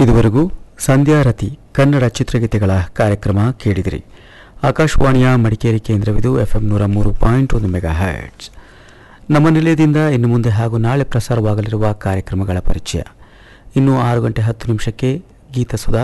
ಇದುವರೆಗೂ ಸಂಧ್ಯಾರತಿ ಕನ್ನಡ ಚಿತ್ರಗೀತೆಗಳ ಕಾರ್ಯಕ್ರಮ ಕೇಳಿದಿರಿ ಆಕಾಶವಾಣಿಯ ಮಡಿಕೇರಿ ಕೇಂದ್ರವಿದು ಎಫ್ಎಂ ನೂರ ಮೂರು ಪಾಯಿಂಟ್ ಒಂದು ಮೆಗಾ ಹ್ಯಾಟ್ಸ್ ನಮ್ಮ ನಿಲಯದಿಂದ ಇನ್ನು ಮುಂದೆ ಹಾಗೂ ನಾಳೆ ಪ್ರಸಾರವಾಗಲಿರುವ ಕಾರ್ಯಕ್ರಮಗಳ ಪರಿಚಯ ಇನ್ನು ಆರು ಗಂಟೆ ಹತ್ತು ನಿಮಿಷಕ್ಕೆ ಗೀತಸುಧಾ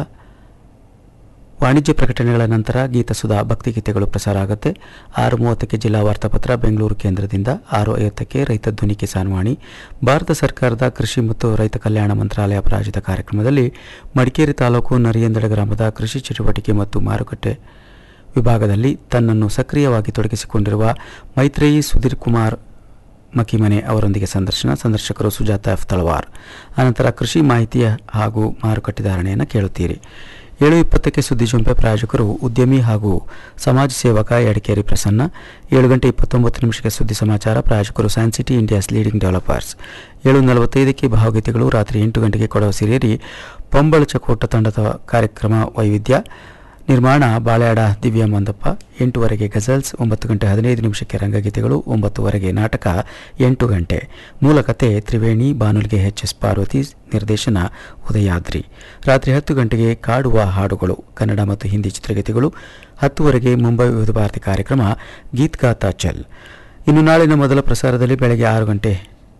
ವಾಣಿಜ್ಯ ಪ್ರಕಟಣೆಗಳ ನಂತರ ಗೀತಸುಧಾ ಭಕ್ತಿಗೀತೆಗಳು ಪ್ರಸಾರ ಆಗುತ್ತೆ ಆರು ಮೂವತ್ತಕ್ಕೆ ಜಿಲ್ಲಾ ವಾರ್ತಾಪತ್ರ ಬೆಂಗಳೂರು ಕೇಂದ್ರದಿಂದ ಆರು ಐವತ್ತಕ್ಕೆ ರೈತ ಧ್ವನಿ ಕಿಸಾನ್ ವಾಣಿ ಭಾರತ ಸರ್ಕಾರದ ಕೃಷಿ ಮತ್ತು ರೈತ ಕಲ್ಯಾಣ ಮಂತ್ರಾಲಯ ಪ್ರಾಯೋಜಿತ ಕಾರ್ಯಕ್ರಮದಲ್ಲಿ ಮಡಿಕೇರಿ ತಾಲೂಕು ನರಿಯಂದಡ ಗ್ರಾಮದ ಕೃಷಿ ಚಟುವಟಿಕೆ ಮತ್ತು ಮಾರುಕಟ್ಟೆ ವಿಭಾಗದಲ್ಲಿ ತನ್ನನ್ನು ಸಕ್ರಿಯವಾಗಿ ತೊಡಗಿಸಿಕೊಂಡಿರುವ ಮೈತ್ರೇಯಿ ಸುಧೀರ್ ಕುಮಾರ್ ಮಕಿಮನೆ ಅವರೊಂದಿಗೆ ಸಂದರ್ಶನ ಸಂದರ್ಶಕರು ಸುಜಾತ ಎಫ್ ತಳವಾರ್ ಅನಂತರ ಕೃಷಿ ಮಾಹಿತಿಯ ಹಾಗೂ ಮಾರುಕಟ್ಟೆ ಧಾರಣೆಯನ್ನು ಕೇಳುತ್ತೀರಿ ಏಳು ಇಪ್ಪತ್ತಕ್ಕೆ ಸುದ್ದಿ ಜೊಂಪೆ ಪ್ರಾಯೋಜಕರು ಉದ್ಯಮಿ ಹಾಗೂ ಸಮಾಜ ಸೇವಕ ಎಡಕೇರಿ ಪ್ರಸನ್ನ ಏಳು ಗಂಟೆ ಇಪ್ಪತ್ತೊಂಬತ್ತು ನಿಮಿಷಕ್ಕೆ ಸುದ್ದಿ ಸಮಾಚಾರ ಪ್ರಾಯೋಜಕರು Science City India's leading developers ಏಳು ನಲವತ್ತೈದಕ್ಕೆ ಭಾವಗೀತೆಗಳು ರಾತ್ರಿ ಎಂಟು ಗಂಟೆಗೆ ಕೊಡವ ಸಿರಿಯರಿ ಪಂಬಳಚಕೋಟ ತಂಡದ ಕಾರ್ಯಕ್ರಮ ವೈವಿಧ್ಯ ನಿರ್ಮಾಣ ಬಾಳೆಯಾಡ ದಿವ್ಯಾ ಮಂದಪ್ಪ ಎಂಟುವರೆಗೆ ಗಜಲ್ಸ್ ಒಂಬತ್ತು ಗಂಟೆ ಹದಿನೈದು ನಿಮಿಷಕ್ಕೆ ರಂಗಗೀತೆಗಳು ಒಂಬತ್ತುವರೆಗೆ ನಾಟಕ ಎಂಟು ಗಂಟೆ ಮೂಲಕತೆ ತ್ರಿವೇಣಿ ಬಾನುಲಿಗೆ ಎಚ್ ಎಸ್ ಪಾರ್ವತಿ ನಿರ್ದೇಶನ ಉದಯಾದ್ರಿ ರಾತ್ರಿ ಹತ್ತು ಗಂಟೆಗೆ ಕಾಡುವ ಹಾಡುಗಳು ಕನ್ನಡ ಮತ್ತು ಹಿಂದಿ ಚಿತ್ರಗೀತೆಗಳು ಹತ್ತುವರೆಗೆ ಮುಂಬೈ ವಿವಿಧ ಭಾರತಿ ಕಾರ್ಯಕ್ರಮ ಗೀತ್ ಗಾತಾ ಚಲ್ ಇನ್ನು ನಾಳಿನ ಮೊದಲ ಪ್ರಸಾರದಲ್ಲಿ ಬೆಳಗ್ಗೆ ಆರು ಗಂಟೆ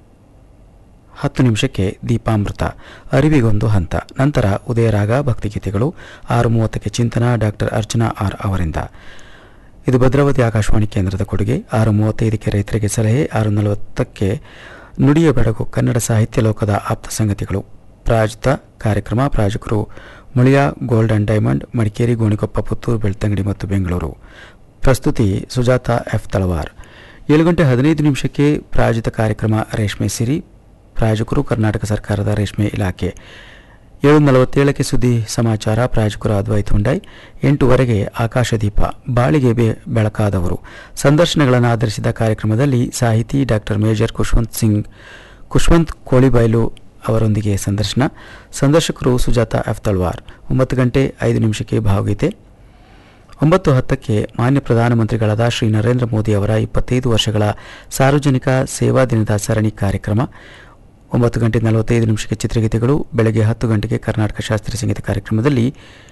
ಹತ್ತು ನಿಮಿಷಕ್ಕೆ ದೀಪಾಮೃತ ಅರಿವಿಗೊಂದು ಹಂತ ನಂತರ ಉದಯರಾಗ ಭಕ್ತಿಗೀತೆಗಳು ಆರು ಮೂವತ್ತಕ್ಕೆ ಚಿಂತನ ಡಾಕ್ಟರ್ ಅರ್ಚನಾ ಆರ್ ಅವರಿಂದ ಇದು ಭದ್ರಾವತಿ ಆಕಾಶವಾಣಿ ಕೇಂದ್ರದ ಕೊಡುಗೆ ಆರು ಮೂವತ್ತೈದಕ್ಕೆ ರೈತರಿಗೆ ಸಲಹೆ ಆರು ನಲವತ್ತಕ್ಕೆ ನುಡಿಯ ಬೆಳಗು ಕನ್ನಡ ಸಾಹಿತ್ಯ ಲೋಕದ ಆಪ್ತ ಸಂಗತಿಗಳು ಪ್ರಾಯೋಜಿತ ಕಾರ್ಯಕ್ರಮ ಪ್ರಾಯೋಜಕರು Muliya gold and diamond Madikeri Gonikoppa Puttur Belthangady ಮತ್ತು ಬೆಂಗಳೂರು ಪ್ರಸ್ತುತಿ ಸುಜಾತ ಎಫ್ ತಳವಾರ್ ಏಳು ಗಂಟೆ ಹದಿನೈದು ನಿಮಿಷಕ್ಕೆ ಪ್ರಾಯೋಜಿತ ಕಾರ್ಯಕ್ರಮ ರೇಷ್ಮೆ ಸಿರಿ ಪ್ರಾಯೋಜಕರು ಕರ್ನಾಟಕ ಸರ್ಕಾರದ ರೇಷ್ಮೆ ಇಲಾಖೆ ಏಳು ನಲವತ್ತೇಳಕ್ಕೆ ಸುದ್ದಿ ಸಮಾಚಾರ ಪ್ರಾಯೋಜಕರು ಅದ್ವೈತ್ ಹುಂಡೈ ಎಂಟುವರೆಗೆ ಆಕಾಶದೀಪ ಬಾಳಿಗೆ ಬೆ ಬೆಳಕಾದವರು ಸಂದರ್ಶನಗಳನ್ನು ಆಧರಿಸಿದ ಕಾರ್ಯಕ್ರಮದಲ್ಲಿ ಸಾಹಿತಿ ಡಾಕ್ಟರ್ ಮೇಜರ್ ಖುಷ್ವಂತ್ ಸಿಂಗ್ ಖುಷ್ವಂತ್ ಕೋಳಿಬೈಲು ಅವರೊಂದಿಗೆ ಸಂದರ್ಶನ ಸಂದರ್ಶಕರು ಸುಜಾತ ಎಫ್ ತಳ್ವಾರ್ ಒಂಬತ್ತು ಗಂಟೆ ಐದು ನಿಮಿಷಕ್ಕೆ ಭಾವಗೀತೆ ಒಂಬತ್ತು ಹತ್ತಕ್ಕೆ ಮಾನ್ಯ ಪ್ರಧಾನಮಂತ್ರಿಗಳಾದ ಶ್ರೀ ನರೇಂದ್ರ ಮೋದಿ ಅವರ ಇಪ್ಪತ್ತೈದು ವರ್ಷಗಳ ಸಾರ್ವಜನಿಕ ಸೇವಾ ದಿನದ ಸರಣಿ ಕಾರ್ಯಕ್ರಮ ಒಂಬತ್ತು ಗಂಟೆ ನಲವತ್ತೈದು ನಿಮಿಷಕ್ಕೆ ಚಿತ್ರಗೀತೆಗಳು ಬೆಳಗ್ಗೆ ಹತ್ತು ಗಂಟೆಗೆ ಕರ್ನಾಟಕ ಶಾಸ್ತ್ರೀಯ ಸಂಗೀತ ಕಾರ್ಯಕ್ರಮದಲ್ಲಿ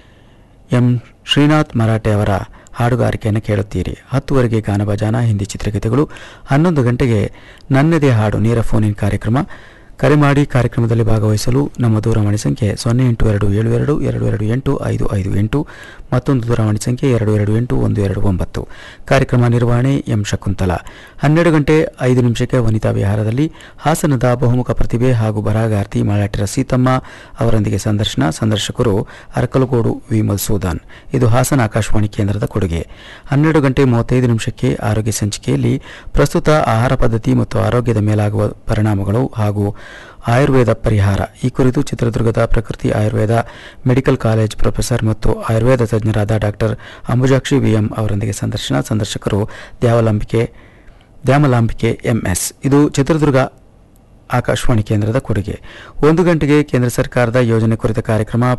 ಎಂ ಶ್ರೀನಾಥ್ ಮರಾಠೆ ಅವರ ಹಾಡುಗಾರಿಕೆಯನ್ನು ಕೇಳುತ್ತೀರಿ ಹತ್ತುವರೆಗೆ ಗಾನಭಜಾನ ಹಿಂದಿ ಚಿತ್ರಗೀತೆಗಳು ಹನ್ನೊಂದು ಗಂಟೆಗೆ ನನ್ನದೇ ಹಾಡು ನೇರ ಫೋನ್ ಇನ್ ಕಾರ್ಯಕ್ರಮ ಕರೆ ಮಾಡಿ ಕಾರ್ಯಕ್ರಮದಲ್ಲಿ ಭಾಗವಹಿಸಲು ನಮ್ಮ ದೂರವಾಣಿ ಸಂಖ್ಯೆ ಸೊನ್ನೆ ಎಂಟು ಎರಡು ಏಳು ಎರಡು ಎರಡು ಎರಡು ಎಂಟು ಐದು ಐದು ಎಂಟು ಮತ್ತೊಂದು ದೂರವಾಣಿ ಸಂಖ್ಯೆ ಎರಡು ಎರಡು ಎಂಟು ಒಂದು ಎರಡು ಒಂಬತ್ತು ಕಾರ್ಯಕ್ರಮ ನಿರ್ವಹಣೆ ಎಂ ಶಕುಂತಲಾ ಹನ್ನೆರಡು ಗಂಟೆ ಐದು ನಿಮಿಷಕ್ಕೆ ವನಿತಾ ವಿಹಾರದಲ್ಲಿ ಹಾಸನದ ಬಹುಮುಖ ಪ್ರತಿಭೆ ಹಾಗೂ ಬರಹಗಾರ್ತಿ ಮಾಲಾಟಿರ ಸೀತಮ್ಮ ಅವರೊಂದಿಗೆ ಸಂದರ್ಶನ ಸಂದರ್ಶಕರು ಅರಕಲಗೋಡು ವಿ ಮಧುಸೂದನ್ ಇದು ಹಾಸನ ಆಕಾಶವಾಣಿ ಕೇಂದ್ರದ ಕೊಡುಗೆ ಹನ್ನೆರಡು ಗಂಟೆ ಮೂವತ್ತೈದು ನಿಮಿಷಕ್ಕೆ ಆರೋಗ್ಯ ಸಂಚಿಕೆಯಲ್ಲಿ ಪ್ರಸ್ತುತ ಆಹಾರ ಪದ್ಧತಿ ಮತ್ತು ಆರೋಗ್ಯದ ಮೇಲಾಗುವ ಪರಿಣಾಮಗಳು ಹಾಗೂ ಆಯುರ್ವೇದ ಪರಿಹಾರ ಈ ಕುರಿತು ಚಿತ್ರದುರ್ಗದ ಪ್ರಕೃತಿ ಆಯುರ್ವೇದ ಮೆಡಿಕಲ್ ಕಾಲೇಜ್ ಪ್ರೊಫೆಸರ್ ಮತ್ತು ಆಯುರ್ವೇದ ತಜ್ಞರಾದ ಡಾಕ್ಟರ್ ಅಂಬುಜಾಕ್ಷಿ ವಿಎಂ ಅವರೊಂದಿಗೆ ಸಂದರ್ಶನ ಸಂದರ್ಶಕರು ದ್ಯಾವಲಾಂಬಿಕೆ ದ್ಯಾಮಲಾಂಬಿಕೆ ಎಂಎಸ್ ಇದು ಚಿತ್ರದುರ್ಗ ಆಕಾಶವಾಣಿ ಕೇಂದ್ರದ ಕೊಡುಗೆ ಒಂದು ಗಂಟೆಗೆ ಕೇಂದ್ರ ಸರ್ಕಾರದ ಯೋಜನೆ ಕುರಿತ ಕಾರ್ಯಕ್ರಮ